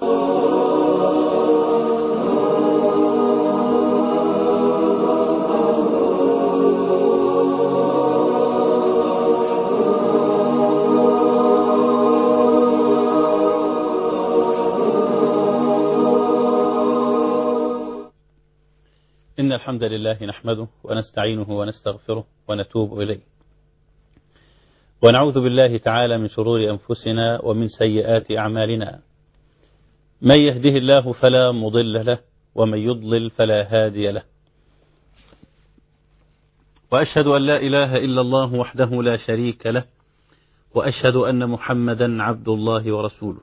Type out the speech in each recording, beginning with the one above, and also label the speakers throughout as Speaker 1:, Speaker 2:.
Speaker 1: إن الحمد لله نحمده ونستعينه ونستغفره ونتوب إليه ونعوذ بالله تعالى من شرور أنفسنا ومن سيئات أعمالنا من يهده الله فلا مضل له ومن يضلل فلا هادي له وأشهد أن لا إله إلا الله وحده لا شريك له وأشهد أن محمدا عبد الله ورسوله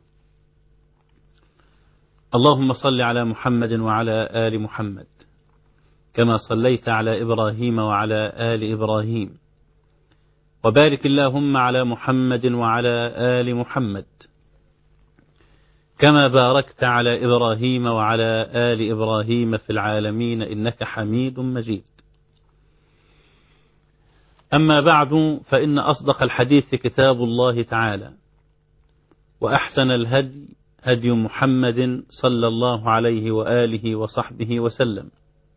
Speaker 1: اللهم صل على محمد وعلى آل محمد كما صليت على إبراهيم وعلى آل إبراهيم وبارك اللهم على محمد وعلى آل محمد كما باركت على إبراهيم وعلى آل إبراهيم في العالمين إنك حميد مجيد أما بعد فإن أصدق الحديث كتاب الله تعالى وأحسن الهدي هدي محمد صلى الله عليه وآله وصحبه وسلم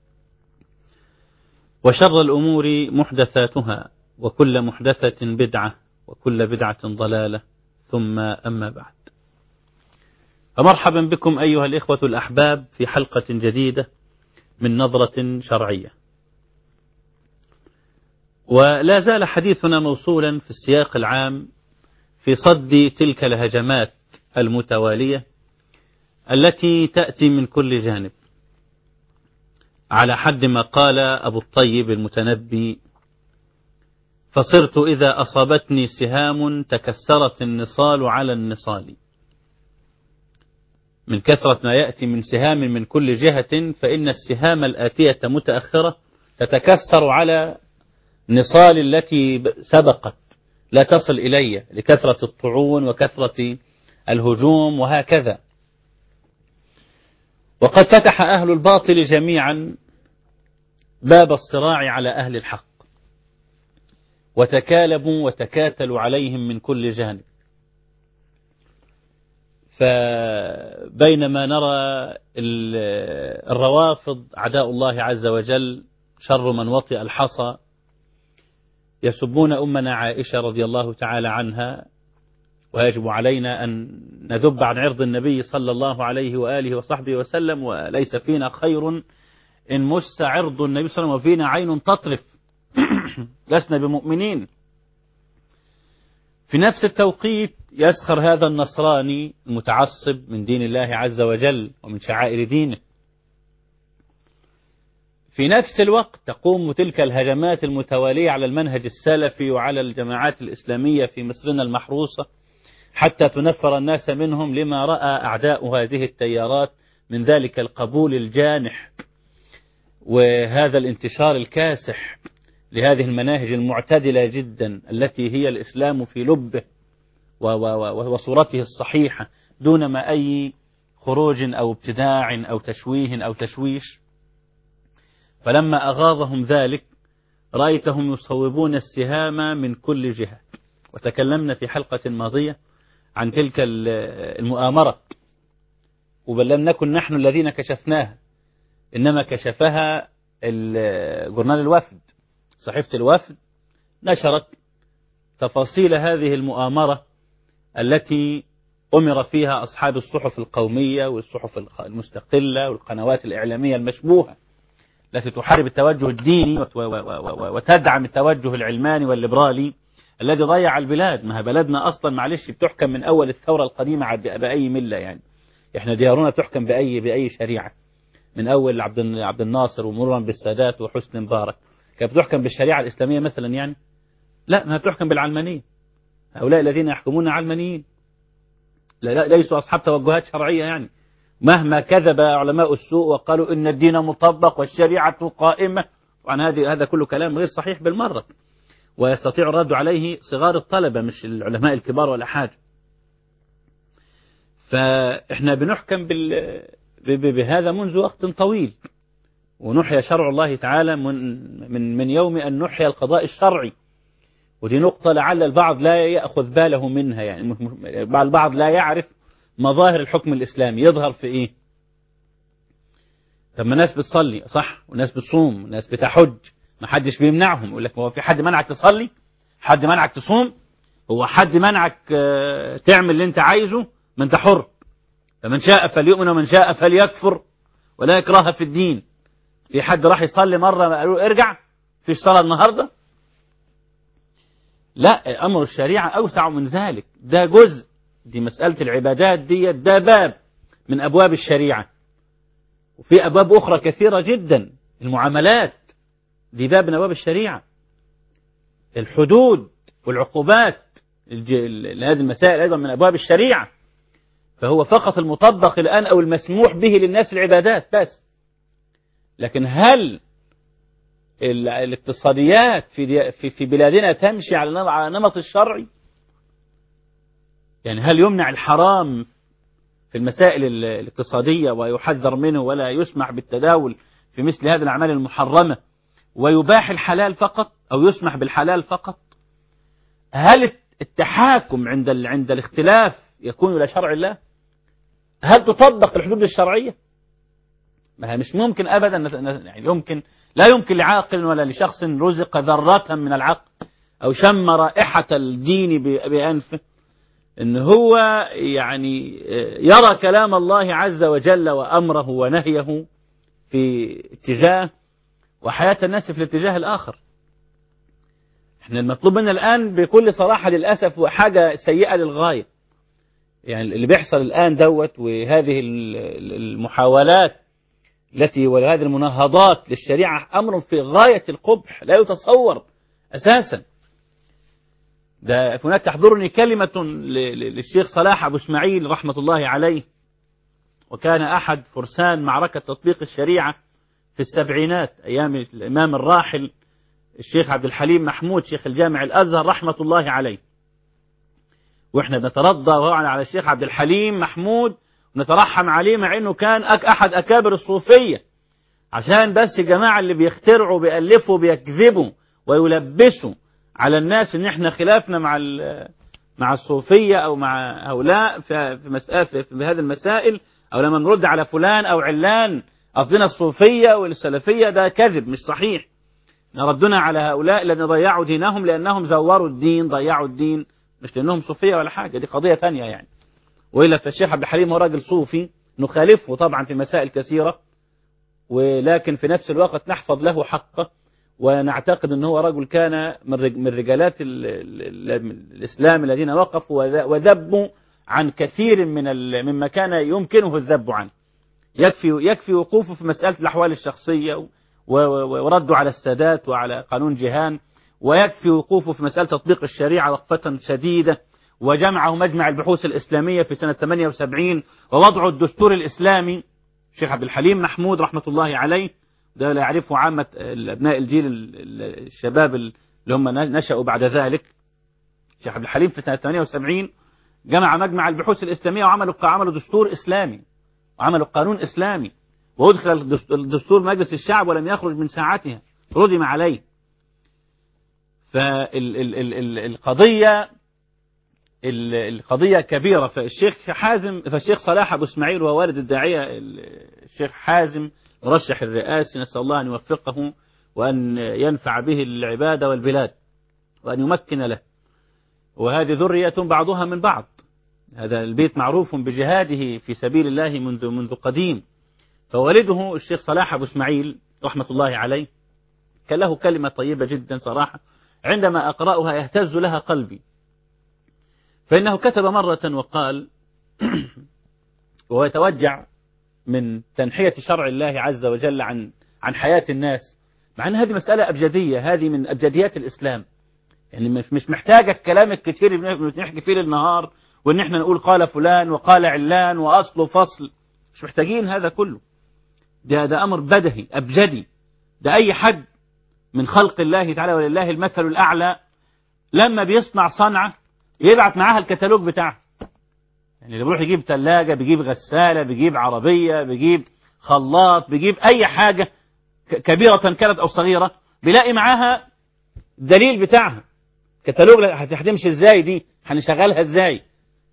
Speaker 1: وشر الأمور محدثاتها وكل محدثة بدعة وكل بدعة ضلالة ثم أما بعد فمرحبا بكم أيها الإخوة الأحباب في حلقة جديدة من نظرة شرعية ولا زال حديثنا موصولا في السياق العام في صد تلك الهجمات المتوالية التي تأتي من كل جانب على حد ما قال أبو الطيب المتنبي فصرت إذا أصابتني سهام تكسرت النصال على النصال من كثرة ما يأتي من سهام من كل جهة فإن السهام الآتية متأخرة تتكسر على نصال التي سبقت لا تصل إلي لكثرة الطعون وكثرة الهجوم وهكذا وقد فتح أهل الباطل جميعا باب الصراع على أهل الحق وتكالبوا وتكاتلوا عليهم من كل جانب فبينما نرى الروافض عداء الله عز وجل شر من وطئ الحصى يسبون أمنا عائشة رضي الله تعالى عنها ويجب علينا أن نذب عن عرض النبي صلى الله عليه وآله وصحبه وسلم وليس فينا خير إن مس عرض النبي صلى الله عليه وسلم وفينا عين تطرف لسنا بمؤمنين في نفس التوقيت يسخر هذا النصراني المتعصب من دين الله عز وجل ومن شعائر دينه في نفس الوقت تقوم تلك الهجمات المتوالية على المنهج السلفي وعلى الجماعات الإسلامية في مصرنا المحروسة حتى تنفر الناس منهم لما رأى أعداء هذه التيارات من ذلك القبول الجانح وهذا الانتشار الكاسح لهذه المناهج المعتدلة جدا التي هي الإسلام في لبه وصورته الصحيحة دون ما أي خروج أو ابتداع أو تشويه أو تشويش فلما أغاظهم ذلك رأيتهم يصوبون السهام من كل جهة وتكلمنا في حلقة ماضية عن تلك المؤامرة وبل لم نكن نحن الذين كشفناها إنما كشفها جورنال الوفد صحيفة الوفد نشرت تفاصيل هذه المؤامرة التي أمر فيها أصحاب الصحف القومية والصحف المستقلة والقنوات الإعلامية المشبوهة التي تحارب التوجه الديني وتدعم التوجه العلماني والليبرالي الذي ضيع البلاد ما بلدنا أصلا معلش بتحكم من أول الثورة القديمة بأي ملة يعني احنا ديارنا تحكم بأي بأي شريعة من أول عبد عبد الناصر ومرورا بالسادات وحسن مبارك كانت بتحكم بالشريعة الإسلامية مثلا يعني لا ما بتحكم بالعلمانية هؤلاء الذين يحكمون علمانيين لا, لا ليسوا أصحاب توجهات شرعية يعني مهما كذب علماء السوء وقالوا إن الدين مطبق والشريعة قائمة طبعا هذه هذا كله كلام غير صحيح بالمرة ويستطيع الرد عليه صغار الطلبة مش العلماء الكبار ولا حاجة فإحنا بنحكم بال... بهذا منذ وقت طويل ونحيا شرع الله تعالى من, من, من يوم أن نحيا القضاء الشرعي ودي نقطة لعل البعض لا يأخذ باله منها يعني البعض لا يعرف مظاهر الحكم الإسلامي يظهر في إيه طب ما ناس بتصلي صح وناس بتصوم وناس بتحج ما حدش بيمنعهم يقول لك هو في حد منعك تصلي حد منعك تصوم هو حد منعك آه، تعمل اللي انت عايزه ما انت حر فمن شاء فليؤمن ومن شاء فليكفر ولا يكره في الدين في حد راح يصلي مرة قالوا له ارجع فيش صلاة النهاردة لا أمر الشريعة أوسع من ذلك ده جزء دي مسألة العبادات دي ده باب من أبواب الشريعة وفي أبواب أخرى كثيرة جدا المعاملات دي باب من أبواب الشريعة الحدود والعقوبات الج- ال- هذه المسائل أيضا من أبواب الشريعة فهو فقط المطبق الآن أو المسموح به للناس العبادات بس لكن هل ال- الاقتصاديات في دي- في في بلادنا تمشي على نم- على نمط الشرعي؟ يعني هل يمنع الحرام في المسائل ال- الاقتصادية ويحذر منه ولا يسمح بالتداول في مثل هذه الأعمال المحرمة ويباح الحلال فقط أو يسمح بالحلال فقط هل التحاكم عند ال- عند الاختلاف يكون إلى شرع الله هل تطبق الحدود الشرعية ما هي مش ممكن أبدا نت- ن- يعني يمكن لا يمكن لعاقل ولا لشخص رزق ذرة من العقل أو شم رائحة الدين ب- بأنفه ان هو يعني يرى كلام الله عز وجل وامره ونهيه في اتجاه وحياة الناس في الاتجاه الاخر احنا المطلوب منا الان بكل صراحة للاسف وحاجة سيئة للغاية يعني اللي بيحصل الان دوت وهذه ال- ال- المحاولات التي وهذه المناهضات للشريعة امر في غاية القبح لا يتصور اساسا ده هناك تحضرني كلمة ل- ل- للشيخ صلاح أبو إسماعيل رحمة الله عليه وكان أحد فرسان معركة تطبيق الشريعة في السبعينات أيام الإمام الراحل الشيخ عبد الحليم محمود شيخ الجامع الأزهر رحمة الله عليه وإحنا بنترضى طبعا على الشيخ عبد الحليم محمود ونترحم عليه مع إنه كان أك أحد أكابر الصوفية عشان بس الجماعة اللي بيخترعوا بيألفوا بيكذبوا ويلبسوا على الناس ان احنا خلافنا مع ال- مع الصوفية او مع هؤلاء في في مسألة في في هذه المسائل او لما نرد على فلان او علان قصدنا الصوفية والسلفية ده كذب مش صحيح ردنا على هؤلاء الذين ضيعوا دينهم لانهم زوروا الدين ضيعوا الدين مش لانهم صوفية ولا حاجة دي قضية ثانية يعني والا فالشيخ عبد الحليم هو راجل صوفي نخالفه طبعا في مسائل كثيرة ولكن في نفس الوقت نحفظ له حقه ونعتقد أنه هو رجل كان من رج- من رجالات ال- ال- ال- الإسلام الذين وقفوا وذ- وذبوا عن كثير من ال- مما كان يمكنه الذب عنه يكفي يكفي وقوفه في مسألة الأحوال الشخصية و- و- وردوا على السادات وعلى قانون جيهان ويكفي وقوفه في مسألة تطبيق الشريعة وقفة شديدة وجمعه مجمع البحوث الإسلامية في سنة 78 ووضعه الدستور الإسلامي الشيخ عبد الحليم محمود رحمة الله عليه ده لا يعرفه عامة أبناء الجيل ال- ال- الشباب اللي هم نشأوا بعد ذلك الشيخ عبد الحليم في سنة 78 جمع مجمع البحوث الإسلامية وعملوا عملوا دستور إسلامي وعملوا قانون إسلامي وأدخل الدست- الدستور مجلس الشعب ولم يخرج من ساعتها ردم عليه فالقضية القضية كبيرة فالشيخ حازم فالشيخ صلاح أبو إسماعيل وهو والد الداعية الشيخ حازم مرشح الرئاسي نسأل الله أن يوفقه وأن ينفع به العبادة والبلاد وأن يمكن له وهذه ذرية بعضها من بعض هذا البيت معروف بجهاده في سبيل الله منذ منذ قديم فوالده الشيخ صلاح أبو إسماعيل رحمة الله عليه كان له كلمة طيبة جدا صراحة عندما أقرأها يهتز لها قلبي فإنه كتب مرة وقال وهو يتوجع من تنحية شرع الله عز وجل عن عن حياة الناس مع أن هذه مسألة أبجدية هذه من أبجديات الإسلام يعني مش مش محتاجة الكلام الكتير اللي بنحكي فيه للنهار وإن إحنا نقول قال فلان وقال علان وأصل وفصل مش محتاجين هذا كله ده ده أمر بدهي أبجدي ده أي حد من خلق الله تعالى ولله المثل الأعلى لما بيصنع صنعة يبعت معاها الكتالوج بتاعها يعني اللي بيروح يجيب ثلاجة بيجيب غسالة بيجيب عربية بيجيب خلاط بيجيب أي حاجة كبيرة كانت أو صغيرة بيلاقي معاها الدليل بتاعها كتالوج هتمشي ازاي دي هنشغلها ازاي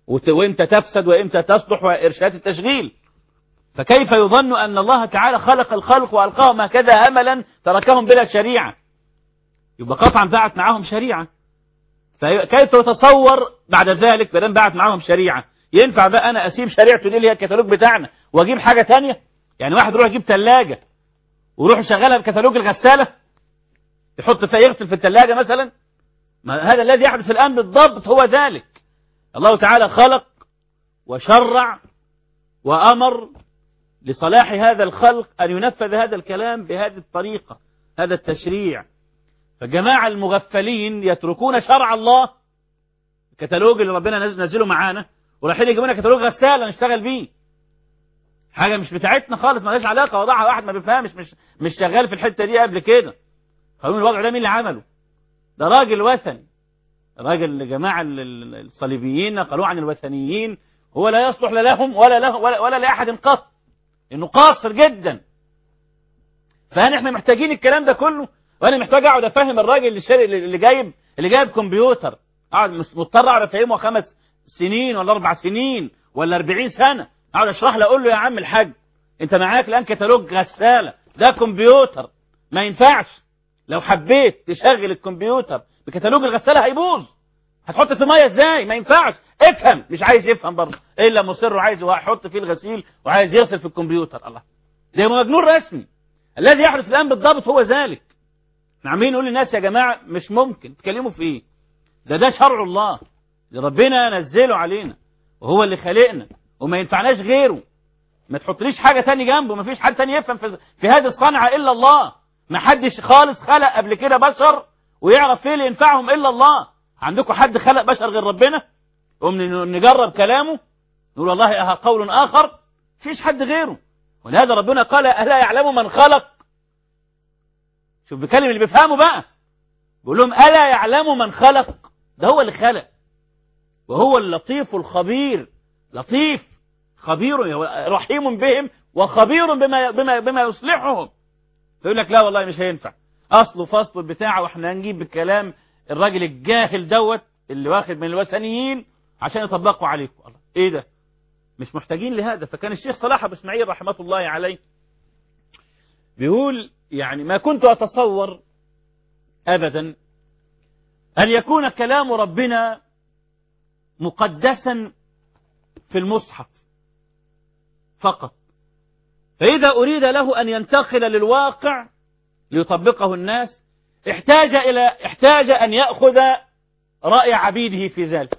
Speaker 1: وت- وإمتى تفسد وإمتى تصلح وإرشاد التشغيل فكيف يظن أن الله تعالى خلق الخلق وألقاهم هكذا هملا تركهم بلا شريعة يبقى قطعا بعت معاهم شريعة فكيف يتصور بعد ذلك بدل بعت معاهم شريعة ينفع بقى أنا أسيب شريعته دي اللي هي الكتالوج بتاعنا وأجيب حاجة تانية يعني واحد يروح يجيب ثلاجة ويروح يشغلها بكتالوج الغسالة يحط فيها يغسل في الثلاجة مثلا ما هذا الذي يحدث الآن بالضبط هو ذلك الله تعالى خلق وشرع وأمر لصلاح هذا الخلق أن ينفذ هذا الكلام بهذه الطريقة هذا التشريع فجماعة المغفلين يتركون شرع الله الكتالوج اللي ربنا نزل- نزله معانا ورايحين يجيبوا لنا كتالوج غسالة نشتغل بيه حاجة مش بتاعتنا خالص مالهاش علاقة وضعها واحد ما بيفهمش مش مش شغال في الحتة دي قبل كده قانون الوضع ده مين اللي عمله ده راجل وثني راجل الجماعة ال- ال- الصليبيين نقلوه عن الوثنيين هو لا يصلح لا لهم ولا له ولا, ولا لأحد قط انه قاصر جدا فهل احنا محتاجين الكلام ده كله وانا محتاج اقعد افهم الراجل اللي شاري اللي جايب اللي جايب كمبيوتر اقعد مس- مضطر اقعد افهمه خمس سنين ولا اربع سنين ولا 40 سنه اقعد اشرح له اقول له يا عم الحاج انت معاك الان كتالوج غساله ده كمبيوتر ما ينفعش لو حبيت تشغل الكمبيوتر بكتالوج الغساله هيبوظ هتحط في ميه ازاي ما ينفعش افهم مش عايز يفهم برضه الا مصر وعايز يحط فيه الغسيل وعايز يغسل في الكمبيوتر الله ده مجنون رسمي الذي يحدث الان بالضبط هو ذلك احنا عمالين نقول للناس يا جماعه مش ممكن تتكلموا في ايه ده ده شرع الله اللي ربنا نزله علينا وهو اللي خلقنا وما ينفعناش غيره ما تحطليش حاجه تاني جنبه ما فيش حد تاني يفهم في, في هذه الصنعه الا الله ما حدش خالص خلق قبل كده بشر ويعرف ايه اللي ينفعهم الا الله عندكم حد خلق بشر غير ربنا قوم نجرب كلامه نقول والله أها قول آخر فيش حد غيره ولهذا ربنا قال ألا يعلم من خلق شوف بيكلم اللي بيفهموا بقى بيقول لهم ألا يعلم من خلق ده هو اللي خلق وهو اللطيف الخبير لطيف خبير رحيم بهم وخبير بما بما بما يصلحهم فيقول لك لا والله مش هينفع اصله فصل البتاع واحنا هنجيب بالكلام الراجل الجاهل دوت اللي واخد من الوثنيين عشان يطبقوا عليكم الله ايه ده مش محتاجين لهذا فكان الشيخ صلاح ابو اسماعيل رحمه الله عليه بيقول يعني ما كنت اتصور ابدا ان يكون كلام ربنا مقدسا في المصحف فقط فإذا أريد له أن ينتقل للواقع ليطبقه الناس احتاج إلى احتاج أن يأخذ رأي عبيده في ذلك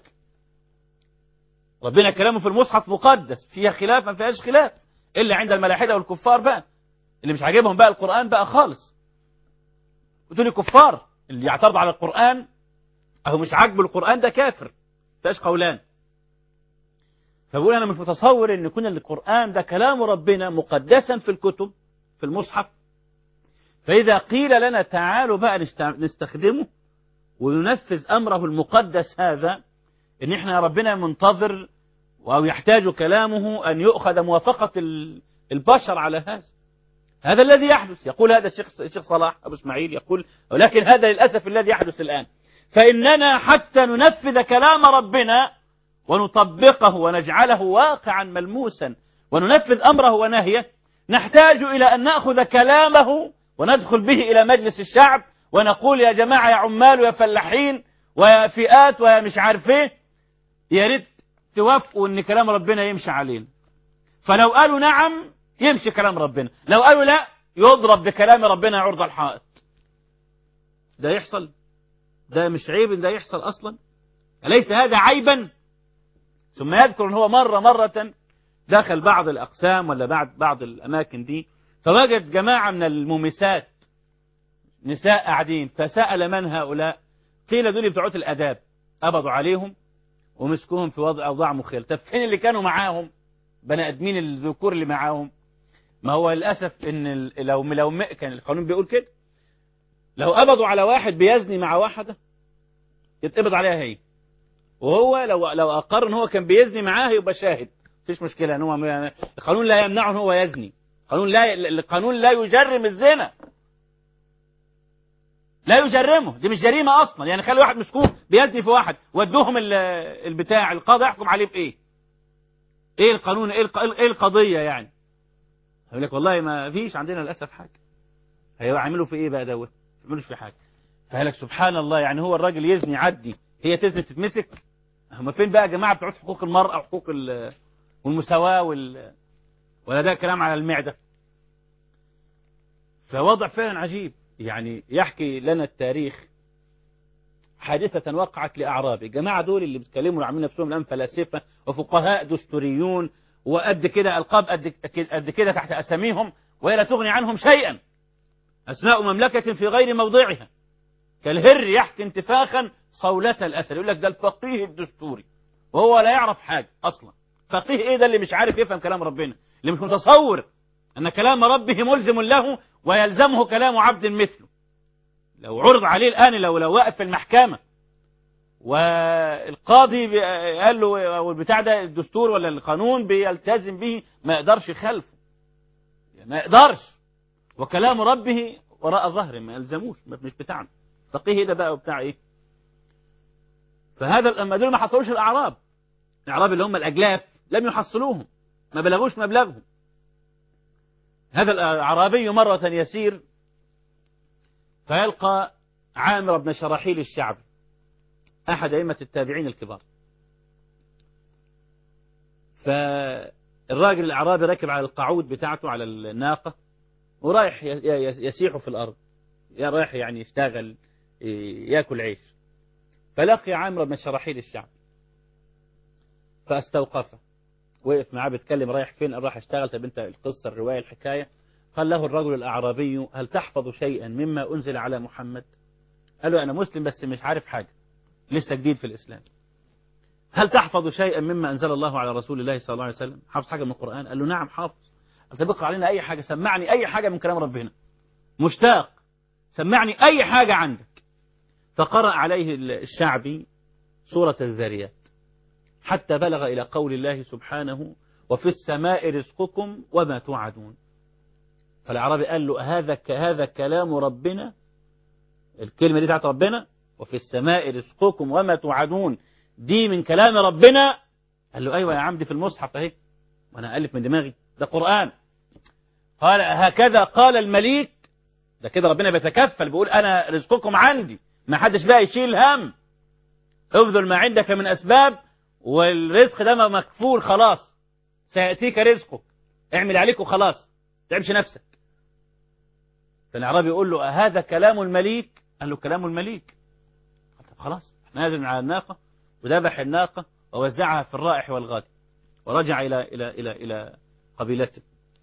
Speaker 1: ربنا كلامه في المصحف مقدس فيها خلاف ما فيهاش خلاف إلا عند الملاحدة والكفار بقى اللي مش عاجبهم بقى القرآن بقى خالص قلت كفار اللي يعترض على القرآن أهو مش عاجبه القرآن ده كافر فاش قولان فبقول أنا مش متصور أن يكون القرآن ده كلام ربنا مقدسا في الكتب في المصحف فإذا قيل لنا تعالوا بقى نستخدمه وننفذ أمره المقدس هذا إن إحنا يا ربنا منتظر أو يحتاج كلامه أن يؤخذ موافقة البشر على هذا هذا الذي يحدث يقول هذا الشيخ الشيخ صلاح أبو إسماعيل يقول ولكن هذا للأسف الذي يحدث الآن فإننا حتى ننفذ كلام ربنا ونطبقه ونجعله واقعا ملموسا وننفذ أمره ونهيه نحتاج إلى أن نأخذ كلامه وندخل به إلى مجلس الشعب ونقول يا جماعة يا عمال ويا فلاحين ويا فئات ويا مش عارف ايه يا ريت توافقوا ان كلام ربنا يمشي علينا فلو قالوا نعم يمشي كلام ربنا لو قالوا لا يضرب بكلام ربنا عرض الحائط ده يحصل ده مش عيب ان ده يحصل اصلا أليس هذا عيبا ثم يذكر ان هو مرة مرة دخل بعض الأقسام ولا بعض بعض الأماكن دي فوجد جماعة من المومسات نساء قاعدين فسأل من هؤلاء قيل دول بتوع الأداب قبضوا عليهم ومسكوهم في وضع أوضاع مخيلة طب فين اللي كانوا معاهم بني آدمين الذكور اللي معاهم ما هو للأسف إن لو لو كان القانون بيقول كده لو قبضوا على واحد بيزني مع واحدة يتقبض عليها هي وهو لو لو أقر إن هو كان بيزني معاها يبقى شاهد مفيش مشكلة إن هو القانون لا يمنعه إن هو يزني القانون لا القانون لا يجرم الزنا لا يجرمه دي مش جريمة أصلا يعني خلي واحد مسكوه بيزني في واحد ودوهم ال- البتاع القاضي يحكم عليه بإيه إيه القانون إيه الق- إيه القضية يعني يقول لك والله ما فيش عندنا للأسف حاجة هيعملوا في إيه بقى دوت ما يعملوش في حاجة فقال لك سبحان الله يعني هو الراجل يزني عدي هي تزني تتمسك هم فين بقى يا جماعة بتوع حقوق المرأة وحقوق ال- والمساواة وال ولا ده كلام على المعدة فوضع فعلا عجيب يعني يحكي لنا التاريخ حادثة وقعت لأعرابي الجماعة دول اللي بيتكلموا عاملين نفسهم الآن فلاسفة وفقهاء دستوريون وقد كده ألقاب قد قد كده تحت أساميهم وهي لا تغني عنهم شيئا أسماء مملكة في غير موضعها كالهر يحكي انتفاخا صولة الأسد يقول لك ده الفقيه الدستوري وهو لا يعرف حاجة أصلا فقيه إيه ده اللي مش عارف يفهم كلام ربنا اللي مش متصور أن كلام ربه ملزم له ويلزمه كلام عبد مثله لو عرض عليه الآن لو لو وقف في المحكمة والقاضي بي- قال له أو البتاع ده الدستور ولا القانون بيلتزم به ما يقدرش يخالفه ما يقدرش وكلام ربه وراء ظهره ما يلزموش ما- مش بتاعنا فقيه ده بقى وبتاع ايه فهذا اما دول ما حصلوش الاعراب الاعراب اللي هم الاجلاف لم يحصلوهم ما بلغوش مبلغهم هذا الاعرابي مرة يسير فيلقى عامر بن شراحيل الشعبي أحد أئمة التابعين الكبار فالراجل الأعرابي راكب على القعود بتاعته على الناقة ورايح ي- ي- يسيح في الأرض يا رايح يعني يشتغل ي- ياكل عيش فلقي عامر بن شراحيل الشعبي فاستوقفه وقف معاه بيتكلم رايح فين قال راح اشتغل طب انت القصة الرواية الحكاية قال له الرجل الأعرابي هل تحفظ شيئا مما أنزل على محمد قال له أنا مسلم بس مش عارف حاجة لسه جديد في الإسلام هل تحفظ شيئا مما أنزل الله على رسول الله صلى الله عليه وسلم حافظ حاجة من القرآن قال له نعم حافظ قال طب اقرأ علينا أي حاجة سمعني أي حاجة من كلام ربنا مشتاق سمعني أي حاجة عندك فقرأ عليه الشعبي سورة الذاريات حتى بلغ إلى قول الله سبحانه وفي السماء رزقكم وما توعدون فالعربي قال له هذا ك- هذا كلام ربنا الكلمة دي بتاعت ربنا وفي السماء رزقكم وما توعدون دي من كلام ربنا قال له أيوة يا عم دي في المصحف اهي وأنا ألف من دماغي ده قرآن قال هكذا قال المليك ده كده ربنا بيتكفل بيقول أنا رزقكم عندي ما حدش بقى يشيل هم ابذل ما عندك من أسباب والرزق ده مكفول خلاص سيأتيك رزقك اعمل عليك وخلاص تعمش نفسك فالأعرابي يقول له هذا كلام المليك قال له كلام المليك قال طب خلاص نازل من على الناقة وذبح الناقة ووزعها في الرائح والغادي ورجع إلى إلى إلى إلى قبيلته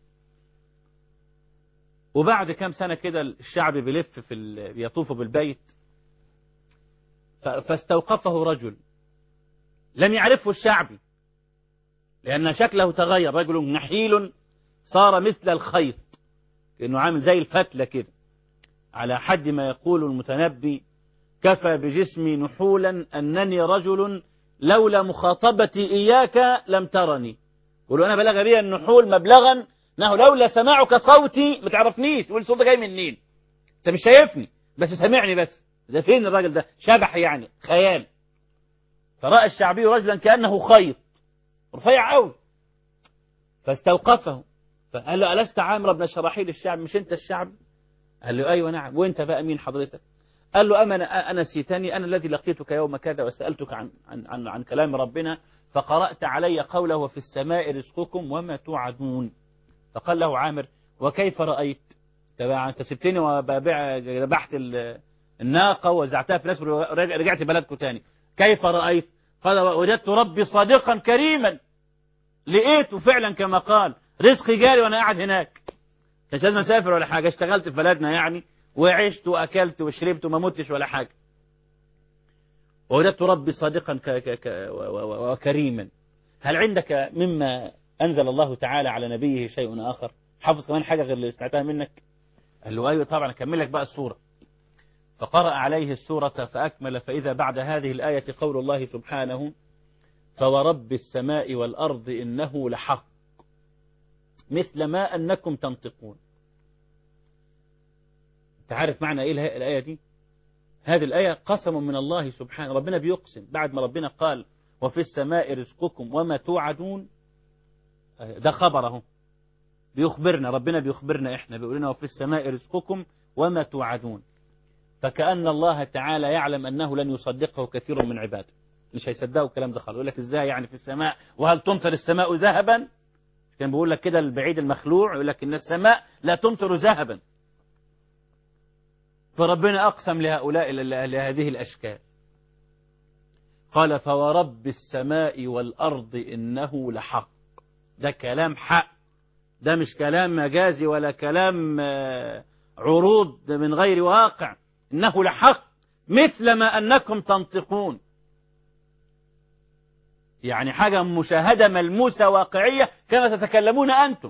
Speaker 1: وبعد كام سنة كده الشعب بيلف في ال... بيطوف بالبيت ف... فاستوقفه رجل لم يعرفه الشعبي لأن شكله تغير رجل نحيل صار مثل الخيط كأنه عامل زي الفتلة كده على حد ما يقول المتنبي كفى بجسمي نحولا أنني رجل لولا مخاطبتي إياك لم ترني يقولوا أنا بلغ بي النحول مبلغا أنه لولا سماعك صوتي ما تعرفنيش تقول صوتك جاي منين أنت مش شايفني بس سامعني بس ده فين الراجل ده شبح يعني خيال فرأى الشعبي رجلا كأنه خيط رفيع قوي فاستوقفه فقال له ألست عامر بن شراحيل الشعب مش أنت الشعب قال له أيوة نعم وأنت بقى مين حضرتك قال له أما أنا أنا سيتني أنا الذي لقيتك يوم كذا وسألتك عن, عن, عن, عن كلام ربنا فقرأت علي قوله وفي السماء رزقكم وما توعدون فقال له عامر وكيف رأيت تبع أنت سبتني وذبحت الناقة وزعتها في ناس ورجعت بلدكم تاني كيف رأيت قال وجدت ربي صادقا كريما لقيته فعلا كما قال رزقي جاري وانا قاعد هناك كانش لازم اسافر ولا حاجه اشتغلت في بلدنا يعني وعشت واكلت وشربت وما متش ولا حاجه ووجدت ربي صادقا ك ك ك وكريما هل عندك مما انزل الله تعالى على نبيه شيء اخر حافظ كمان حاجه غير اللي سمعتها منك قال له ايوه طبعا اكمل لك بقى السوره فقرأ عليه السورة فأكمل فإذا بعد هذه الآية قول الله سبحانه فورب السماء والأرض إنه لحق مثل ما أنكم تنطقون تعرف معنى إيه الآية دي هذه الآية قسم من الله سبحانه ربنا بيقسم بعد ما ربنا قال وفي السماء رزقكم وما توعدون ده خبره بيخبرنا ربنا بيخبرنا احنا بيقول لنا وفي السماء رزقكم وما توعدون فكأن الله تعالى يعلم أنه لن يصدقه كثير من عباده مش هيصدقوا الكلام ده خالص يقول لك ازاي يعني في السماء وهل تمطر السماء ذهبا كان بيقول لك كده البعيد المخلوع يقول لك ان السماء لا تمطر ذهبا فربنا أقسم لهؤلاء لهذه الأشكال قال فورب السماء والأرض إنه لحق ده كلام حق ده مش كلام مجازي ولا كلام عروض من غير واقع إنه لحق مثل ما أنكم تنطقون يعني حاجة مشاهدة ملموسة واقعية كما تتكلمون أنتم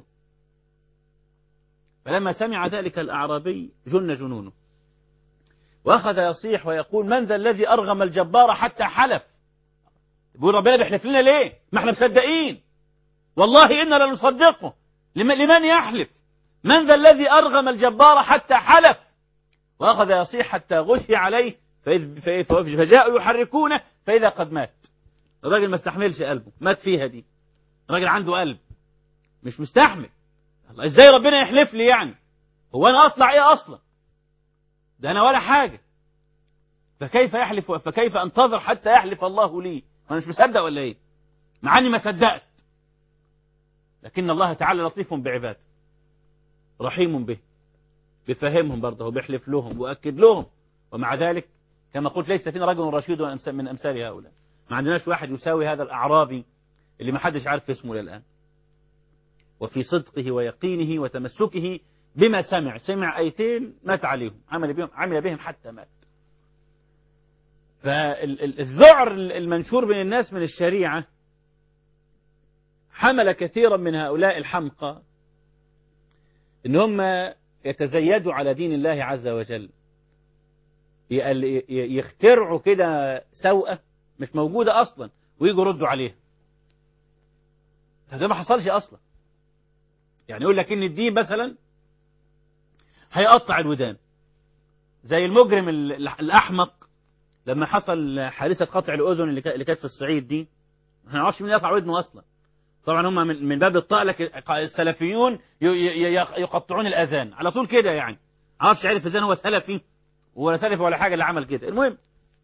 Speaker 1: فلما سمع ذلك الأعرابي جن جنونه وأخذ يصيح ويقول من ذا الذي أرغم الجبار حتى حلف يقول ربنا بيحلف لنا ليه ما احنا مصدقين والله إنا لنصدقه لمن يحلف من ذا الذي أرغم الجبار حتى حلف وأخذ يصيح حتى غشي عليه فجاءوا يحركونه فإذا قد مات الراجل ما استحملش قلبه مات فيها دي الراجل عنده قلب مش مستحمل الله ازاي ربنا يحلف لي يعني هو انا اطلع ايه اصلا ده انا ولا حاجه فكيف يحلف فكيف انتظر حتى يحلف الله لي انا مش مصدق ولا ايه مع اني ما صدقت لكن الله تعالى لطيف بعباده رحيم به بيفهمهم برضه وبيحلف لهم ويؤكد لهم ومع ذلك كما قلت ليس فينا رجل رشيد من امثال هؤلاء ما عندناش واحد يساوي هذا الأعرابي اللي ما حدش عارف اسمه للآن وفي صدقه ويقينه وتمسكه بما سمع سمع أيتين مات عليهم عمل بهم, عمل بهم حتى مات فالذعر المنشور بين الناس من الشريعة حمل كثيرا من هؤلاء الحمقى ان هم يتزيدوا على دين الله عز وجل يخترعوا كده سوءة مش موجودة أصلا ويجوا يردوا عليها ده ما حصلش أصلا يعني يقول لك إن الدين مثلا هيقطع الودان زي المجرم الأحمق لما حصل حادثة قطع الأذن اللي كانت في الصعيد دي ما نعرفش مين يقطع ودنه أصلا طبعا هم من باب الطاقة السلفيون يقطعون الأذان على طول كده يعني عرفش عرف إذا هو سلفي ولا سلفي ولا حاجة اللي عمل كده المهم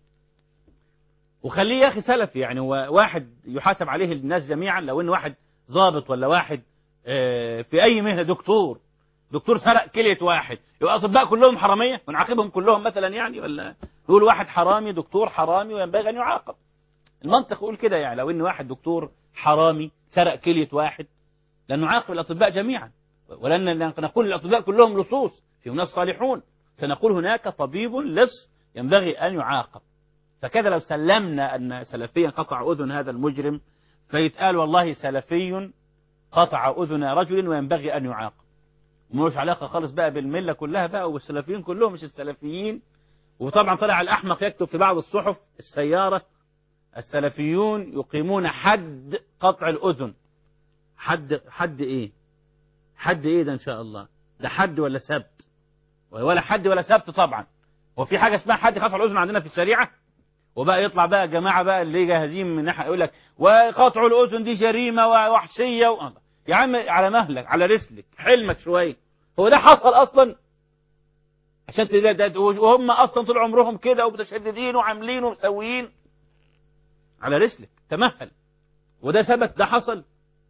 Speaker 1: وخليه يا أخي سلفي يعني هو واحد يحاسب عليه الناس جميعا لو إن واحد ضابط ولا واحد في أي مهنة دكتور دكتور سرق كلية واحد يبقى أطباء كلهم حرامية ونعاقبهم كلهم مثلا يعني ولا يقول واحد حرامي دكتور حرامي وينبغي أن يعاقب المنطق يقول كده يعني لو إن واحد دكتور حرامي سرق كلية واحد لن نعاقب الأطباء جميعا ولن نقول الأطباء كلهم لصوص في ناس صالحون سنقول هناك طبيب لص ينبغي أن يعاقب فكذا لو سلمنا أن سلفيا قطع أذن هذا المجرم فيتقال والله سلفي قطع أذن رجل وينبغي أن يعاقب ملوش علاقة خالص بقى بالملة كلها بقى والسلفيين كلهم مش السلفيين وطبعا طلع الأحمق يكتب في بعض الصحف السيارة السلفيون يقيمون حد قطع الأذن حد حد إيه حد إيه ده إن شاء الله ده حد ولا سبت ولا حد ولا سبت طبعا وفي حاجة اسمها حد قطع الأذن عندنا في الشريعة وبقى يطلع بقى جماعة بقى اللي جاهزين من ناحية يقول لك وقطع الأذن دي جريمة ووحشية و... يا عم على مهلك على رسلك حلمك شوية هو ده حصل أصلا عشان ده وهم أصلا طول عمرهم كده ومتشددين وعاملين ومسويين على رسلك تمهل وده ثبت ده حصل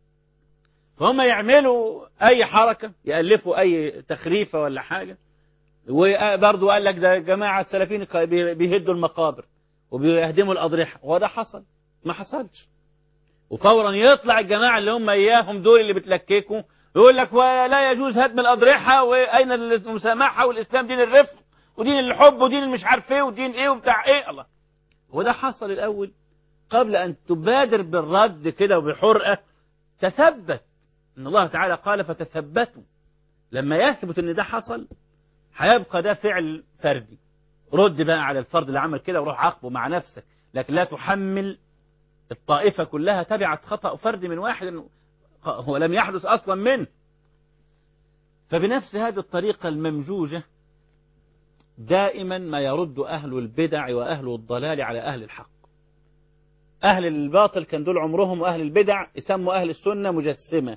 Speaker 1: فهم يعملوا أي حركة يألفوا أي تخريفة ولا حاجة وبرضه قال لك ده جماعة السلفيين بيهدوا المقابر وبيهدموا الأضرحة وده حصل ما حصلش وفورا يطلع الجماعة اللي هم إياهم دول اللي بتلككوا يقول لك ولا يجوز هدم الأضرحة وأين المسامحة والإسلام دين الرفق ودين الحب ودين المش عارف ايه ودين ايه وبتاع ايه الله وده حصل الأول قبل أن تبادر بالرد كده وبحرقة تثبت إن الله تعالى قال فتثبتوا لما يثبت إن ده حصل هيبقى ده فعل فردي رد بقى على الفرد اللي عمل كده وروح عاقبه مع نفسك لكن لا تحمل الطائفة كلها تبعت خطأ فرد من واحد هو لم يحدث أصلا منه فبنفس هذه الطريقة الممجوجة دائما ما يرد أهل البدع وأهل الضلال على أهل الحق أهل الباطل كان دول عمرهم وأهل البدع يسموا أهل السنة مجسمة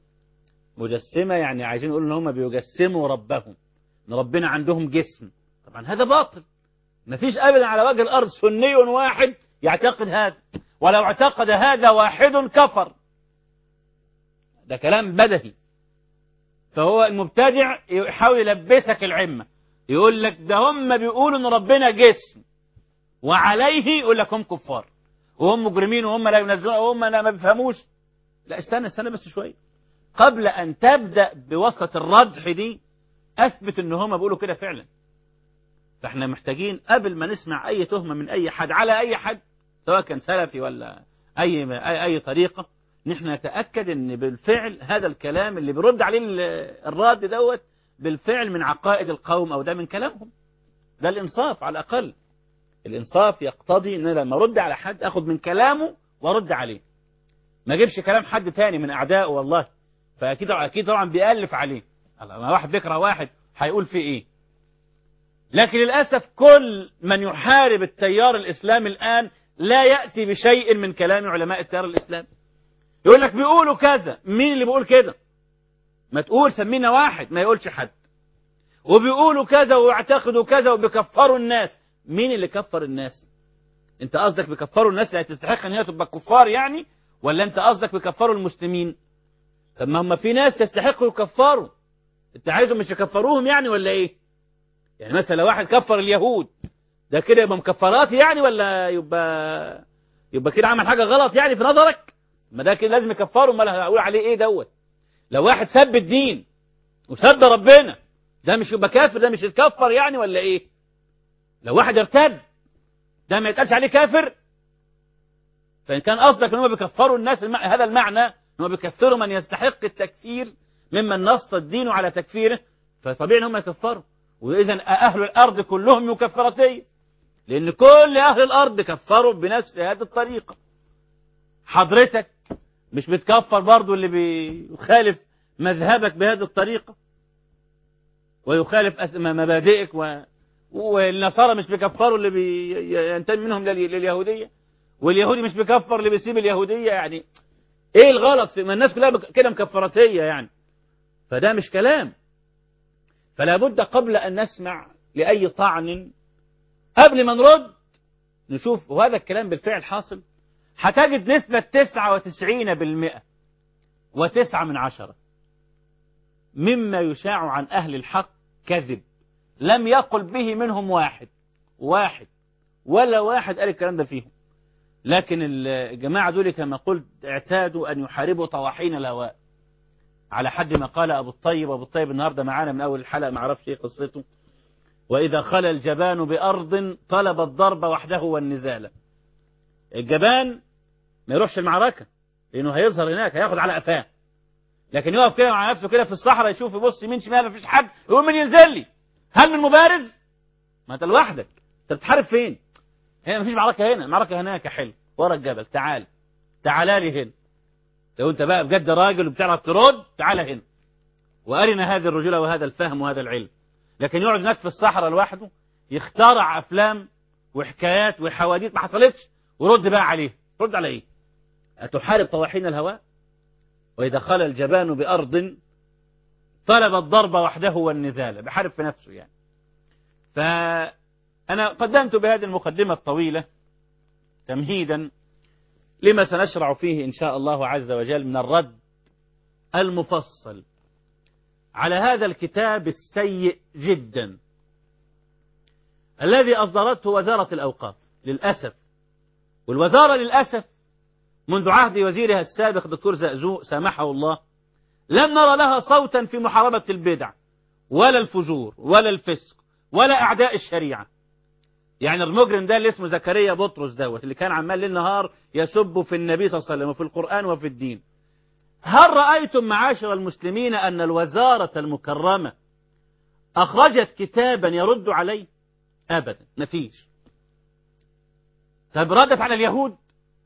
Speaker 1: مجسمة يعني عايزين يقولوا إن هم بيجسموا ربهم إن ربنا عندهم جسم طبعا هذا باطل ما فيش أبدا على وجه الأرض سني واحد يعتقد هذا ولو اعتقد هذا واحد كفر ده كلام بدهي فهو المبتدع يحاول يلبسك العمة يقول لك ده هم بيقولوا ان ربنا جسم وعليه يقول لك هم كفار وهم مجرمين وهم لا ينزلون وهم لا ما بيفهموش لا استنى استنى بس شويه قبل ان تبدا بوصله الردح دي اثبت ان هم بيقولوا كده فعلا فاحنا محتاجين قبل ما نسمع اي تهمه من اي حد على اي حد سواء كان سلفي ولا اي اي, أي طريقه نحن نتاكد ان بالفعل هذا الكلام اللي بيرد عليه الرد دوت بالفعل من عقائد القوم او ده من كلامهم ده الانصاف على الاقل الانصاف يقتضي ان لما ارد على حد اخد من كلامه وارد عليه ما اجيبش كلام حد تاني من اعدائه والله فاكيد اكيد طبعا بيالف عليه ما واحد بيكره واحد هيقول فيه ايه لكن للاسف كل من يحارب التيار الاسلامي الان لا ياتي بشيء من كلام علماء التيار الاسلامي يقول لك بيقولوا كذا مين اللي بيقول كده ما تقول سمينا واحد ما يقولش حد وبيقولوا كذا ويعتقدوا كذا وبيكفروا الناس مين اللي كفر الناس انت قصدك بيكفروا الناس اللي تستحق ان هي تبقى كفار يعني ولا انت قصدك بيكفروا المسلمين طب ما هم في ناس يستحقوا يكفروا انت عايزهم مش يكفروهم يعني ولا ايه يعني مثلا لو واحد كفر اليهود ده كده يبقى مكفرات يعني ولا يبقى يبقى كده عمل حاجه غلط يعني في نظرك ما ده كده لازم يكفره امال هقول عليه ايه دوت لو واحد سب الدين وسب ربنا ده مش يبقى كافر ده مش يتكفر يعني ولا ايه لو واحد ارتد ده ما يتقالش عليه كافر فإن كان قصدك ان هم بيكفروا الناس الم... هذا المعنى ان هم بيكفروا من يستحق التكفير ممن نص الدين على تكفيره فطبيعي ان هم يكفروا واذا اهل الارض كلهم مكفرتين لان كل اهل الارض كفروا بنفس هذه الطريقه حضرتك مش بتكفر برضو اللي بيخالف مذهبك بهذه الطريقه ويخالف مبادئك و... والنصارى مش بيكفروا اللي بينتمي منهم لليهودية واليهودي مش بيكفر اللي بيسيب اليهودية يعني ايه الغلط في ما الناس كلها كده مكفراتية يعني فده مش كلام فلا بد قبل ان نسمع لأي طعن قبل ما نرد نشوف وهذا الكلام بالفعل حاصل هتجد نسبة تسعة وتسعين بالمئة وتسعة من عشرة مما يشاع عن أهل الحق كذب لم يقل به منهم واحد واحد ولا واحد قال الكلام ده فيهم لكن الجماعة دول كما قلت اعتادوا أن يحاربوا طواحين الهواء على حد ما قال أبو الطيب أبو الطيب النهاردة معانا من أول الحلقة ما عرفش إيه قصته وإذا خلى الجبان بأرض طلب الضرب وحده والنزال الجبان ما يروحش المعركة لأنه هيظهر هناك هياخد على قفاه لكن يقف كده مع نفسه كده في الصحراء يشوف يبص يمين شمال مفيش حد يقول من ينزل لي هل من مبارز ما انت لوحدك انت بتحارب فين هنا مفيش معركة هنا المعركة هناك حلو ورا الجبل تعال تعال لي هنا لو انت بقى بجد راجل وبتعرف ترد تعال هنا وارنا هذه الرجولة وهذا الفهم وهذا العلم لكن يقعد هناك في الصحراء لوحده يخترع افلام وحكايات وحواديت ما حصلتش ورد بقى عليه رد على ايه أتحارب طواحين الهواء وإذا خلى الجبان بأرض طلب الضرب وحده والنزال بحارب في نفسه يعني فأنا قدمت بهذه المقدمة الطويلة تمهيدا لما سنشرع فيه إن شاء الله عز وجل من الرد المفصل على هذا الكتاب السيء جدا الذي أصدرته وزارة الأوقاف للأسف والوزارة للأسف منذ عهد وزيرها السابق دكتور زأزوء سامحه الله لم نرى لها صوتا في محاربة البدع ولا الفجور ولا الفسق ولا أعداء الشريعة يعني المجرم ده اللي اسمه زكريا بطرس دوت اللي كان عمال ليل نهار يسب في النبي صلى الله عليه وسلم وفي القرآن وفي الدين هل رأيتم معاشر المسلمين أن الوزارة المكرمة أخرجت كتابا يرد عليه أبدا مفيش طب ردت على اليهود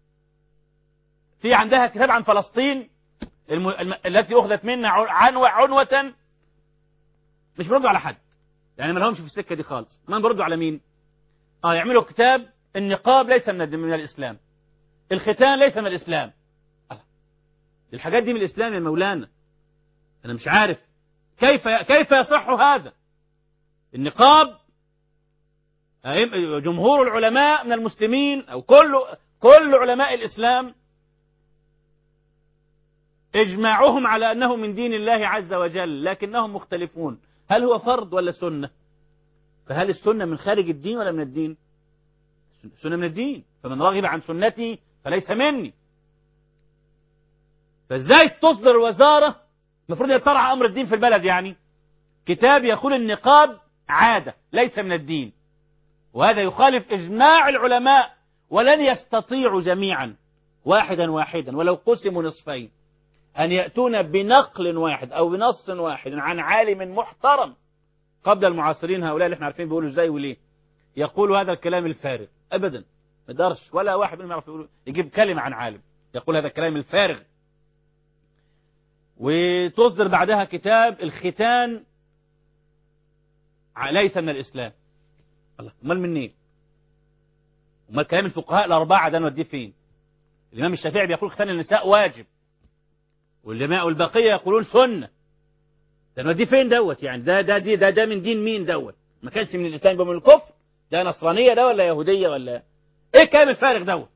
Speaker 1: في عندها كتاب عن فلسطين الم... الم... التي أخذت منا عنوة عنوة مش بيردوا على حد يعني ما لهمش في السكة دي خالص ما بيردوا على مين اه يعملوا كتاب النقاب ليس من, من الإسلام الختان ليس من الإسلام آه. الحاجات دي من الإسلام يا مولانا أنا مش عارف كيف كيف يصح هذا النقاب جمهور العلماء من المسلمين أو كل كل علماء الإسلام إجماعهم على أنه من دين الله عز وجل لكنهم مختلفون هل هو فرض ولا سنة فهل السنة من خارج الدين ولا من الدين سنة من الدين فمن رغب عن سنتي فليس مني فازاي تصدر وزارة المفروض يطرع أمر الدين في البلد يعني كتاب يقول النقاب عادة ليس من الدين وهذا يخالف إجماع العلماء ولن يستطيعوا جميعا واحدا واحدا ولو قسموا نصفين أن يأتون بنقل واحد أو بنص واحد عن عالم محترم قبل المعاصرين هؤلاء اللي احنا عارفين بيقولوا ازاي وليه يقول هذا الكلام الفارغ أبدا ما يقدرش ولا واحد منهم يعرف يجيب كلمة عن عالم يقول هذا الكلام الفارغ وتصدر بعدها كتاب الختان ليس من الإسلام الله امال منين امال كلام الفقهاء الأربعة ده نوديه فين الإمام الشافعي بيقول ختان النساء واجب والعلماء والبقية يقولون سنة ده نوديه فين دوت يعني ده ده دي ده ده من دين مين دوت ما كانش من الإسلام يبقى من الكفر ده نصرانية ده ولا يهودية ولا ايه الكلام الفارغ دوت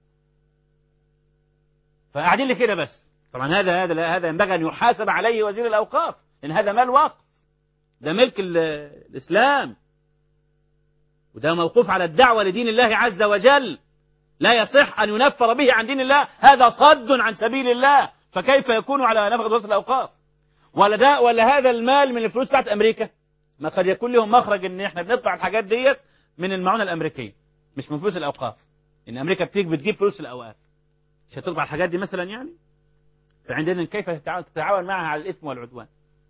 Speaker 1: فقاعدين لي كده بس طبعا هذا هذا هذا ينبغي ان يحاسب عليه وزير الاوقاف لان هذا مال وقف ده ملك الاسلام وده موقوف على الدعوة لدين الله عز وجل لا يصح أن ينفر به عن دين الله هذا صد عن سبيل الله فكيف يكون على نفقة وسط الأوقاف ولا ده ولا هذا المال من الفلوس بتاعت أمريكا ما قد يكون لهم مخرج ان احنا بنطبع الحاجات ديت من المعونة الأمريكية مش من فلوس الأوقاف إن أمريكا بتيجي بتجيب فلوس الأوقاف مش هتطبع الحاجات دي مثلا يعني فعندنا كيف تتعاون معها على الإثم والعدوان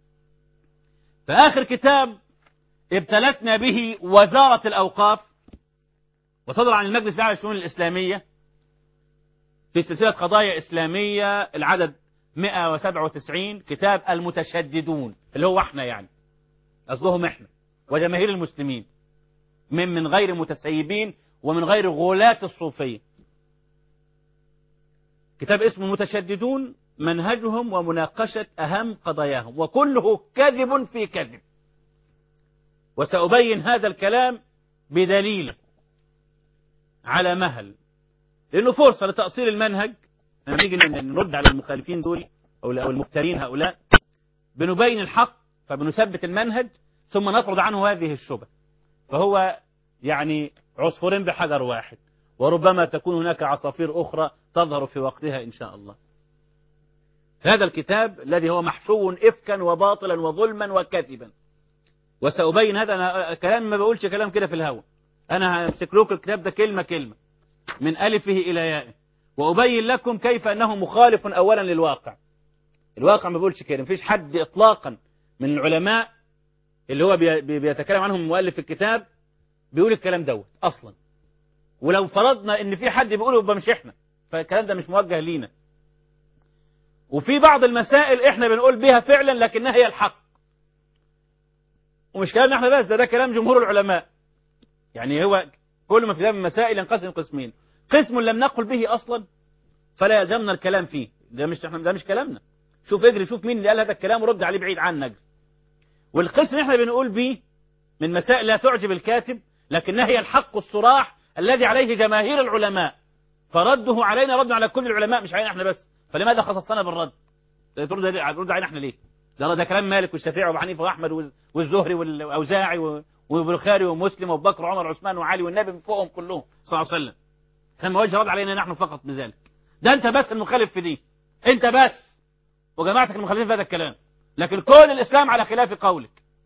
Speaker 1: فآخر كتاب ابتلتنا به وزارة الأوقاف وصدر عن المجلس الأعلى للشؤون الإسلامية في سلسلة قضايا إسلامية العدد 197 كتاب المتشددون اللي هو احنا يعني قصدهم احنا وجماهير المسلمين من من غير متسيبين ومن غير غلاة الصوفية كتاب اسمه متشددون منهجهم ومناقشة أهم قضاياهم وكله كذب في كذب وسأبين هذا الكلام بدليل على مهل لأنه فرصة لتأصيل المنهج لما نيجي نرد على المخالفين دول أو المفترين هؤلاء بنبين الحق فبنثبت المنهج ثم نطرد عنه هذه الشبه فهو يعني عصفورين بحجر واحد وربما تكون هناك عصافير أخرى تظهر في وقتها إن شاء الله هذا الكتاب الذي هو محشو إفكا وباطلا وظلما وكذبا وسأبين هذا أنا كلام ما بقولش كلام كده في الهوا أنا همسك لكم الكتاب ده كلمة كلمة من ألفه إلى يائه وأبين لكم كيف أنه مخالف أولا للواقع الواقع ما بقولش كده مفيش حد إطلاقا من العلماء اللي هو بيتكلم عنهم مؤلف الكتاب بيقول الكلام دوت أصلا ولو فرضنا ان في حد بيقوله يبقى مش احنا فالكلام ده مش موجه لينا وفي بعض المسائل احنا بنقول بها فعلا لكنها هي الحق ومش كلامنا احنا بس ده ده كلام جمهور العلماء يعني هو كل ما في هذه المسائل ينقسم قسمين قسم لم نقل به اصلا فلا يلزمنا الكلام فيه ده مش احنا ده مش كلامنا شوف اجري شوف مين اللي قال هذا الكلام ورد عليه بعيد عنك اجري والقسم احنا بنقول به من مسائل لا تعجب الكاتب لكنها هي الحق الصراح الذي عليه جماهير العلماء فرده علينا رد على كل العلماء مش علينا احنا بس فلماذا خصصنا بالرد ترد ترد علينا احنا ليه ده ده كلام مالك والشافعي وابو حنيفه واحمد والزهري والاوزاعي والبخاري ومسلم وابو بكر وعمر وعثمان وعلي والنبي من فوقهم كلهم صلى الله عليه وسلم كان وجه رد علينا نحن فقط بذلك ده انت بس المخالف في دي انت بس وجماعتك المخالفين في هذا الكلام لكن كل الاسلام على خلاف قولك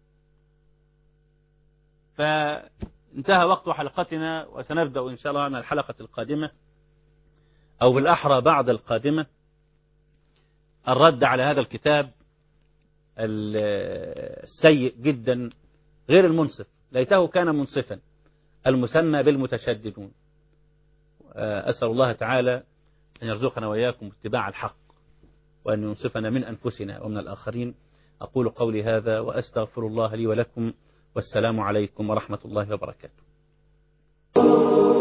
Speaker 1: فانتهى وقت حلقتنا وسنبدأ إن شاء الله عن الحلقة القادمة أو بالأحرى بعد القادمة الرد على هذا الكتاب السيء جدا غير المنصف ليته كان منصفا المسمى بالمتشددون أسأل الله تعالى أن يرزقنا وإياكم اتباع الحق وأن ينصفنا من أنفسنا ومن الآخرين أقول قولي هذا وأستغفر الله لي ولكم والسلام عليكم ورحمة الله وبركاته